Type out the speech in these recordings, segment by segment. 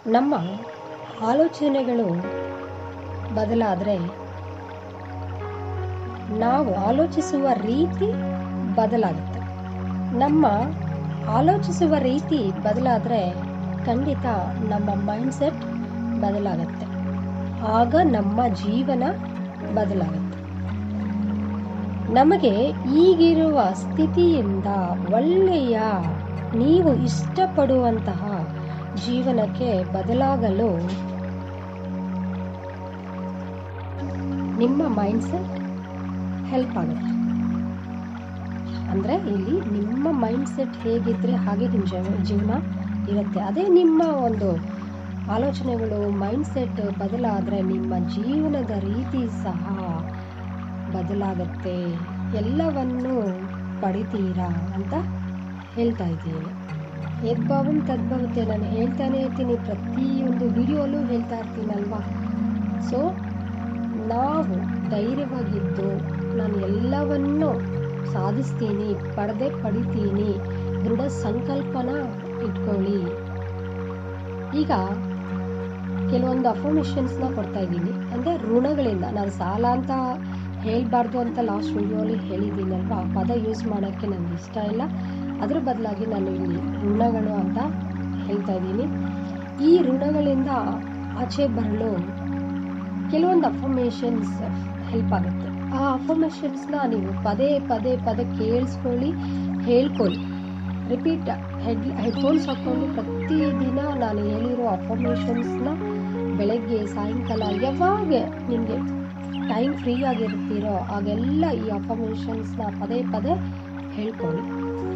ನಮ್ಮ ಆಲೋಚನೆಗಳು ಬದಲಾದರೆ ನಾವು ಆಲೋಚಿಸುವ ರೀತಿ ಬದಲಾಗುತ್ತೆ ನಮ್ಮ ಆಲೋಚಿಸುವ ರೀತಿ ಬದಲಾದರೆ ಖಂಡಿತ ನಮ್ಮ ಮೈಂಡ್ಸೆಟ್ ಬದಲಾಗತ್ತೆ ಆಗ ನಮ್ಮ ಜೀವನ ಬದಲಾಗುತ್ತೆ ನಮಗೆ ಈಗಿರುವ ಸ್ಥಿತಿಯಿಂದ ಒಳ್ಳೆಯ ನೀವು ಇಷ್ಟಪಡುವಂತಹ ಜೀವನಕ್ಕೆ ಬದಲಾಗಲು ನಿಮ್ಮ ಮೈಂಡ್ಸೆಟ್ ಹೆಲ್ಪ್ ಆಗುತ್ತೆ ಅಂದರೆ ಇಲ್ಲಿ ನಿಮ್ಮ ಮೈಂಡ್ಸೆಟ್ ಹೇಗಿದ್ರೆ ಹಾಗೆ ನಿಮ್ಮ ಜೀವ ಜೀವನ ಇರುತ್ತೆ ಅದೇ ನಿಮ್ಮ ಒಂದು ಆಲೋಚನೆಗಳು ಮೈಂಡ್ಸೆಟ್ ಬದಲಾದರೆ ನಿಮ್ಮ ಜೀವನದ ರೀತಿ ಸಹ ಬದಲಾಗತ್ತೆ ಎಲ್ಲವನ್ನು ಪಡಿತೀರಾ ಅಂತ ಹೇಳ್ತಾ ಇದ್ದೀನಿ ಯದ್ಭಾವಂ ತದ್ಭವತೆ ನಾನು ಹೇಳ್ತಾನೆ ಇರ್ತೀನಿ ಪ್ರತಿಯೊಂದು ವಿಡಿಯೋಲ್ಲೂ ಹೇಳ್ತಾ ಇರ್ತೀನಲ್ವಾ ಸೊ ನಾವು ಧೈರ್ಯವಾಗಿದ್ದು ನಾನು ಎಲ್ಲವನ್ನು ಸಾಧಿಸ್ತೀನಿ ಪಡೆದೇ ಪಡಿತೀನಿ ದೃಢ ಸಂಕಲ್ಪನ ಇಟ್ಕೊಳ್ಳಿ ಈಗ ಕೆಲವೊಂದು ಅಫರ್ಮೇಷನ್ಸ್ನ ಕೊಡ್ತಾ ಇದ್ದೀನಿ ಅಂದರೆ ಋಣಗಳಿಂದ ನಾನು ಸಾಲ ಅಂತ ಹೇಳಬಾರ್ದು ಅಂತ ಲಾಸ್ಟ್ ವಿಡಿಯೋಲಿ ಹೇಳಿದ್ದೀನಲ್ವಾ ಆ ಪದ ಯೂಸ್ ಮಾಡೋಕ್ಕೆ ನನಗೆ ಇಷ್ಟ ಇಲ್ಲ ಅದ್ರ ಬದಲಾಗಿ ನಾನು ಇಲ್ಲಿ ಋಣಗಳು ಅಂತ ಹೇಳ್ತಾ ಇದ್ದೀನಿ ಈ ಋಣಗಳಿಂದ ಆಚೆ ಬರಲು ಕೆಲವೊಂದು ಅಫರ್ಮೇಷನ್ಸ್ ಹೆಲ್ಪ್ ಆಗುತ್ತೆ ಆ ಅಫರ್ಮೇಷನ್ಸ್ನ ನೀವು ಪದೇ ಪದೇ ಪದೇ ಕೇಳಿಸ್ಕೊಳ್ಳಿ ಹೇಳ್ಕೊಳ್ಳಿ ರಿಪೀಟ್ ಹೆಡ್ ಹೆಡ್ಫೋನ್ಸ್ ಹಾಕ್ಕೊಂಡು ಪ್ರತಿದಿನ ನಾನು ಹೇಳಿರೋ ಅಫರ್ಮೇಷನ್ಸ್ನ ಬೆಳಗ್ಗೆ ಸಾಯಂಕಾಲ ಯಾವಾಗ ನಿಮಗೆ ಟೈಮ್ ಫ್ರೀ ಆಗಿರ್ತೀರೋ ಆಗೆಲ್ಲ ಈ ಅಫರ್ಮೇಷನ್ಸ್ನ ಪದೇ ಪದೇ ಹೇಳ್ಕೊಳ್ಳಿ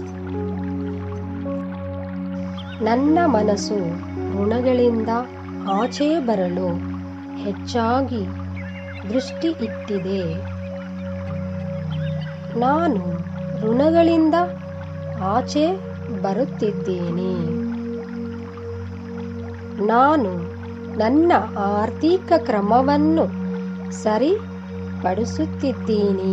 ನನ್ನ ಮನಸ್ಸು ಋಣಗಳಿಂದ ಆಚೆ ಬರಲು ಹೆಚ್ಚಾಗಿ ದೃಷ್ಟಿ ಇಟ್ಟಿದೆ ನಾನು ಋಣಗಳಿಂದ ಆಚೆ ಬರುತ್ತಿದ್ದೇನೆ ನಾನು ನನ್ನ ಆರ್ಥಿಕ ಕ್ರಮವನ್ನು ಸರಿಪಡಿಸುತ್ತಿದ್ದೀನಿ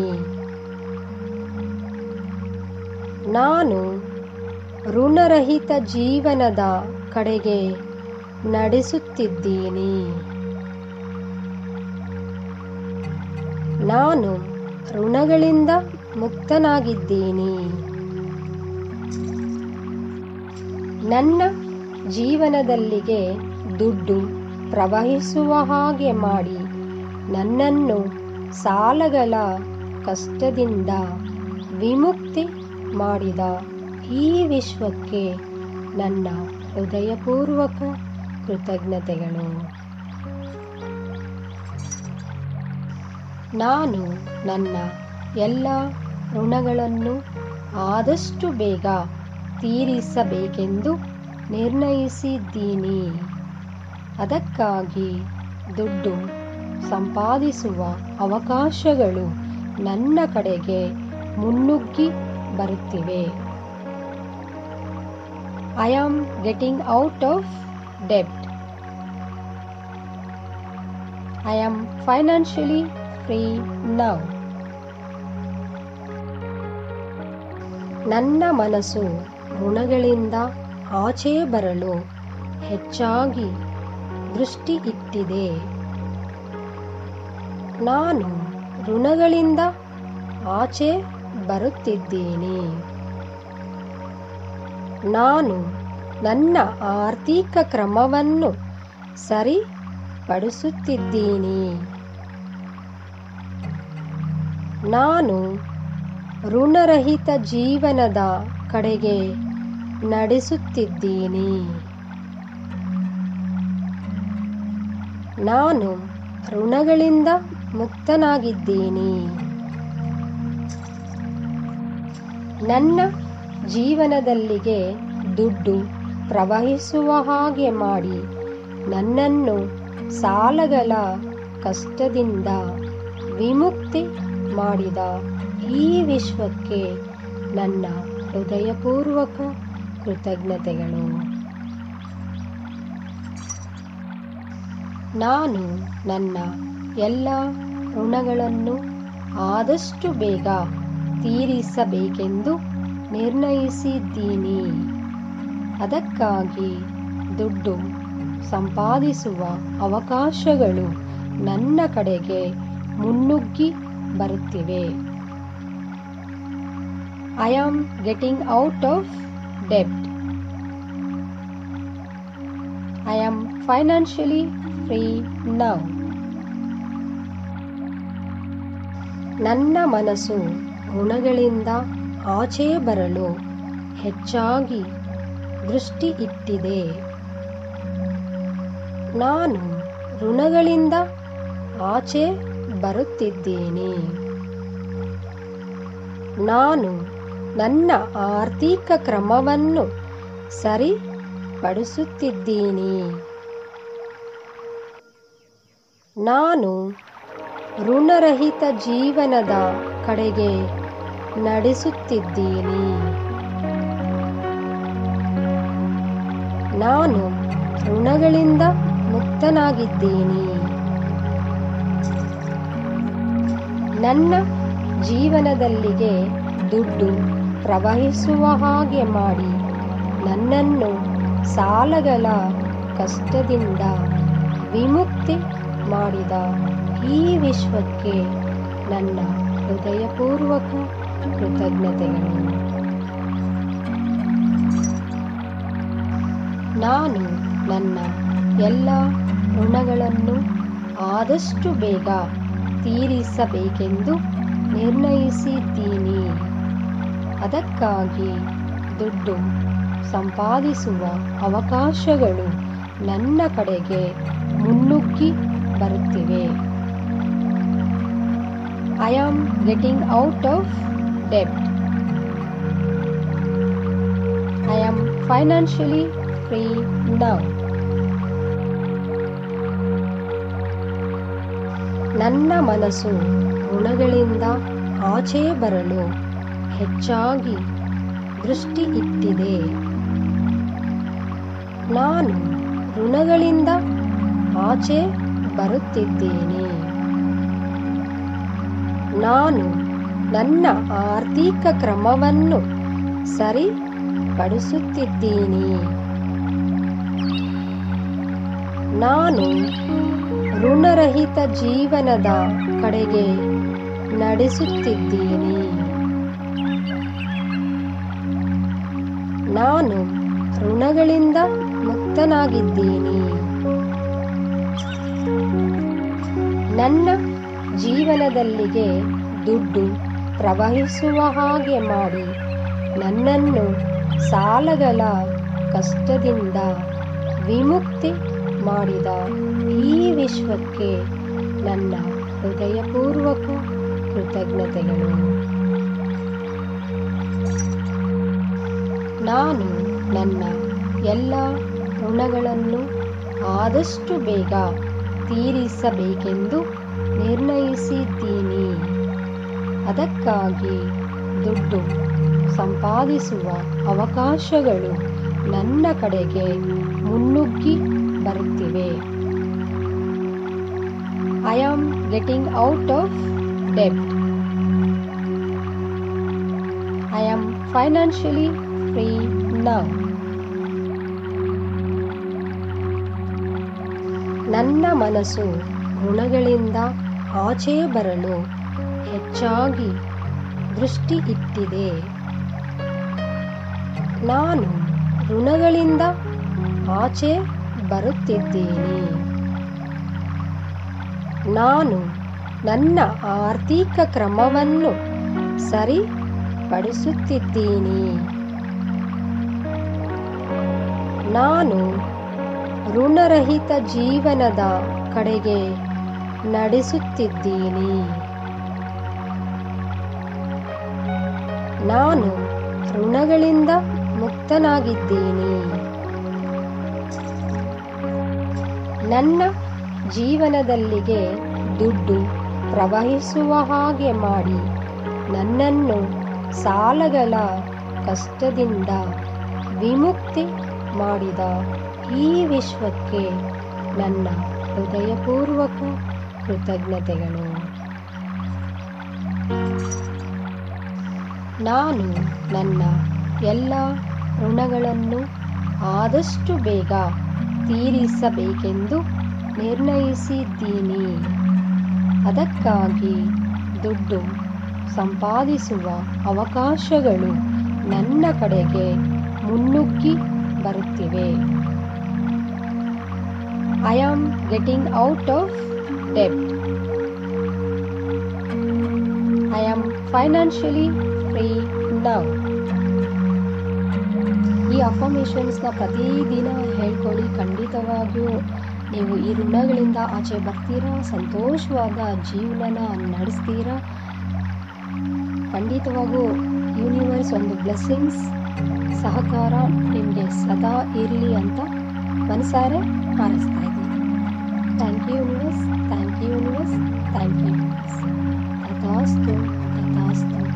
ನಾನು ಋಣರಹಿತ ಜೀವನದ ಕಡೆಗೆ ನಡೆಸುತ್ತಿದ್ದೀನಿ ನಾನು ಋಣಗಳಿಂದ ಮುಕ್ತನಾಗಿದ್ದೀನಿ ನನ್ನ ಜೀವನದಲ್ಲಿಗೆ ದುಡ್ಡು ಪ್ರವಹಿಸುವ ಹಾಗೆ ಮಾಡಿ ನನ್ನನ್ನು ಸಾಲಗಳ ಕಷ್ಟದಿಂದ ವಿಮುಕ್ತಿ ಮಾಡಿದ ಈ ವಿಶ್ವಕ್ಕೆ ನನ್ನ ಹೃದಯಪೂರ್ವಕ ಕೃತಜ್ಞತೆಗಳು ನಾನು ನನ್ನ ಎಲ್ಲ ಋಣಗಳನ್ನು ಆದಷ್ಟು ಬೇಗ ತೀರಿಸಬೇಕೆಂದು ನಿರ್ಣಯಿಸಿದ್ದೀನಿ ಅದಕ್ಕಾಗಿ ದುಡ್ಡು ಸಂಪಾದಿಸುವ ಅವಕಾಶಗಳು ನನ್ನ ಕಡೆಗೆ ಮುನ್ನುಗ್ಗಿ ಬರುತ್ತಿವೆ I am getting out of ಡೆಬ್ಟ್ I am financially free now ನನ್ನ ಮನಸ್ಸು ಋಣಗಳಿಂದ ಆಚೆ ಬರಲು ಹೆಚ್ಚಾಗಿ ದೃಷ್ಟಿ ಇಟ್ಟಿದೆ ನಾನು ಋಣಗಳಿಂದ ಆಚೆ ಬರುತ್ತಿದ್ದೇನೆ ನಾನು ನನ್ನ ಆರ್ಥಿಕ ಕ್ರಮವನ್ನು ಸರಿಪಡಿಸುತ್ತಿದ್ದೀನಿ ನಾನು ಋಣರಹಿತ ಜೀವನದ ಕಡೆಗೆ ನಡೆಸುತ್ತಿದ್ದೀನಿ ನಾನು ಋಣಗಳಿಂದ ಮುಕ್ತನಾಗಿದ್ದೀನಿ ನನ್ನ ಜೀವನದಲ್ಲಿಗೆ ದುಡ್ಡು ಪ್ರವಹಿಸುವ ಹಾಗೆ ಮಾಡಿ ನನ್ನನ್ನು ಸಾಲಗಳ ಕಷ್ಟದಿಂದ ವಿಮುಕ್ತಿ ಮಾಡಿದ ಈ ವಿಶ್ವಕ್ಕೆ ನನ್ನ ಹೃದಯಪೂರ್ವಕ ಕೃತಜ್ಞತೆಗಳು ನಾನು ನನ್ನ ಎಲ್ಲ ಋಣಗಳನ್ನು ಆದಷ್ಟು ಬೇಗ ತೀರಿಸಬೇಕೆಂದು ನಿರ್ಣಯಿಸಿದ್ದೀನಿ ಅದಕ್ಕಾಗಿ ದುಡ್ಡು ಸಂಪಾದಿಸುವ ಅವಕಾಶಗಳು ನನ್ನ ಕಡೆಗೆ ಮುನ್ನುಗ್ಗಿ ಬರುತ್ತಿವೆ I am getting out of ಡೆಬ್ಟ್ I am financially free now ನನ್ನ ಮನಸ್ಸು ಋಣಗಳಿಂದ ಆಚೆ ಬರಲು ಹೆಚ್ಚಾಗಿ ದೃಷ್ಟಿ ಇಟ್ಟಿದೆ ನಾನು ಋಣಗಳಿಂದ ಆಚೆ ಬರುತ್ತಿದ್ದೇನೆ ನಾನು ನನ್ನ ಆರ್ಥಿಕ ಕ್ರಮವನ್ನು ಸರಿಪಡಿಸುತ್ತಿದ್ದೀನಿ ನಾನು ಋಣರಹಿತ ಜೀವನದ ಕಡೆಗೆ ನಡೆಸುತ್ತಿದ್ದೀನಿ ನಾನು ಋಣಗಳಿಂದ ಮುಕ್ತನಾಗಿದ್ದೀನಿ ನನ್ನ ಜೀವನದಲ್ಲಿಗೆ ದುಡ್ಡು ಪ್ರವಹಿಸುವ ಹಾಗೆ ಮಾಡಿ ನನ್ನನ್ನು ಸಾಲಗಳ ಕಷ್ಟದಿಂದ ವಿಮುಕ್ತಿ ಮಾಡಿದ ಈ ವಿಶ್ವಕ್ಕೆ ನನ್ನ ಹೃದಯಪೂರ್ವಕ ಕೃತಜ್ಞತೆಗಳು ನಾನು ನನ್ನ ಎಲ್ಲ ಋಣಗಳನ್ನು ಆದಷ್ಟು ಬೇಗ ತೀರಿಸಬೇಕೆಂದು ನಿರ್ಣಯಿಸಿದ್ದೀನಿ ಅದಕ್ಕಾಗಿ ದುಡ್ಡು ಸಂಪಾದಿಸುವ ಅವಕಾಶಗಳು ನನ್ನ ಕಡೆಗೆ ಮುನ್ನುಗ್ಗಿ ಬರುತ್ತಿವೆ I am getting out of ಡೆಬ್ಟ್ I am financially free now ನನ್ನ ಮನಸ್ಸು ಋಣಗಳಿಂದ ಆಚೆ ಬರಲು ಹೆಚ್ಚಾಗಿ ದೃಷ್ಟಿ ಇಟ್ಟಿದೆ ನಾನು ಋಣಗಳಿಂದ ಆಚೆ ಬರುತ್ತಿದ್ದೇನೆ ನಾನು ನನ್ನ ಆರ್ಥಿಕ ಕ್ರಮವನ್ನು ಸರಿಪಡಿಸುತ್ತಿದ್ದೀನಿ ನಾನು ಋಣರಹಿತ ಜೀವನದ ಕಡೆಗೆ ನಡೆಸುತ್ತಿದ್ದೀನಿ ನಾನು ಋಣಗಳಿಂದ ಮುಕ್ತನಾಗಿದ್ದೀನಿ ನನ್ನ ಜೀವನದಲ್ಲಿಗೆ ದುಡ್ಡು ಪ್ರವಹಿಸುವ ಹಾಗೆ ಮಾಡಿ ನನ್ನನ್ನು ಸಾಲಗಳ ಕಷ್ಟದಿಂದ ವಿಮುಕ್ತಿ ಮಾಡಿದ ಈ ವಿಶ್ವಕ್ಕೆ ನನ್ನ ಹೃದಯಪೂರ್ವಕ ಕೃತಜ್ಞತೆಗಳು ನಾನು ನನ್ನ ಎಲ್ಲ ಋಣಗಳನ್ನು ಆದಷ್ಟು ಬೇಗ ತೀರಿಸಬೇಕೆಂದು ನಿರ್ಣಯಿಸಿದ್ದೀನಿ ಅದಕ್ಕಾಗಿ ದುಡ್ಡು ಸಂಪಾದಿಸುವ ಅವಕಾಶಗಳು ನನ್ನ ಕಡೆಗೆ ಮುನ್ನುಗ್ಗಿ ಬರುತ್ತಿವೆ I am getting out of ಡೆಬ್ಟ್ I am financially free now ನನ್ನ ಮನಸ್ಸು ಋಣಗಳಿಂದ ಆಚೆ ಬರಲು ಹೆಚ್ಚಾಗಿ ದೃಷ್ಟಿ ಇಟ್ಟಿದೆ ನಾನು ಋಣಗಳಿಂದ ಆಚೆ ಬರುತ್ತಿದ್ದೇನೆ ನಾನು ನನ್ನ ಆರ್ಥಿಕ ಕ್ರಮವನ್ನು ಸರಿಪಡಿಸುತ್ತಿದ್ದೀನಿ ನಾನು ಋಣರಹಿತ ಜೀವನದ ಕಡೆಗೆ ನಡೆಸುತ್ತಿದ್ದೀನಿ ನಾನು ಋಣಗಳಿಂದ ಮುಕ್ತನಾಗಿದ್ದೀನಿ ನನ್ನ ಜೀವನದಲ್ಲಿಗೆ ದುಡ್ಡು ಪ್ರವಹಿಸುವ ಹಾಗೆ ಮಾಡಿ ನನ್ನನ್ನು ಸಾಲಗಳ ಕಷ್ಟದಿಂದ ವಿಮುಕ್ತಿ ಮಾಡಿದ ಈ ವಿಶ್ವಕ್ಕೆ ನನ್ನ ಹೃದಯಪೂರ್ವಕ ಕೃತಜ್ಞತೆಗಳು ನಾನು ನನ್ನ ಎಲ್ಲ ಋಣಗಳನ್ನು ಆದಷ್ಟು ಬೇಗ ತೀರಿಸಬೇಕೆಂದು ನಿರ್ಣಯಿಸಿದ್ದೀನಿ ಅದಕ್ಕಾಗಿ ದುಡ್ಡು ಸಂಪಾದಿಸುವ ಅವಕಾಶಗಳು ನನ್ನ ಕಡೆಗೆ ಮುನ್ನುಗ್ಗಿ ಬರುತ್ತಿವೆ I am getting out of debt I am financially free now ಈ ಅಫರ್ಮೇಷನ್ಸ್ನ ಪ್ರತಿದಿನ ಹೇಳ್ಕೊಳ್ಳಿ ಖಂಡಿತವಾಗಿಯೂ ನೀವು ಈ ಋಣಗಳಿಂದ ಆಚೆ ಬರ್ತೀರಾ ಸಂತೋಷವಾದ ಜೀವನನ ನಡೆಸ್ತೀರಾ ಖಂಡಿತವಾಗೂ ಯೂನಿವರ್ಸ್ ಒಂದು ಬ್ಲೆಸ್ಸಿಂಗ್ಸ್ ಸಹಕಾರ ನಿಮಗೆ ಸದಾ ಇರಲಿ ಅಂತ ಮನಸಾರೆ ಹಾರೈಸ್ತಾ ಇದ್ದೀನಿ thank you universe thank you universe thank you universe ತಥಾಸ್ತು ತಥಾಸ್ತು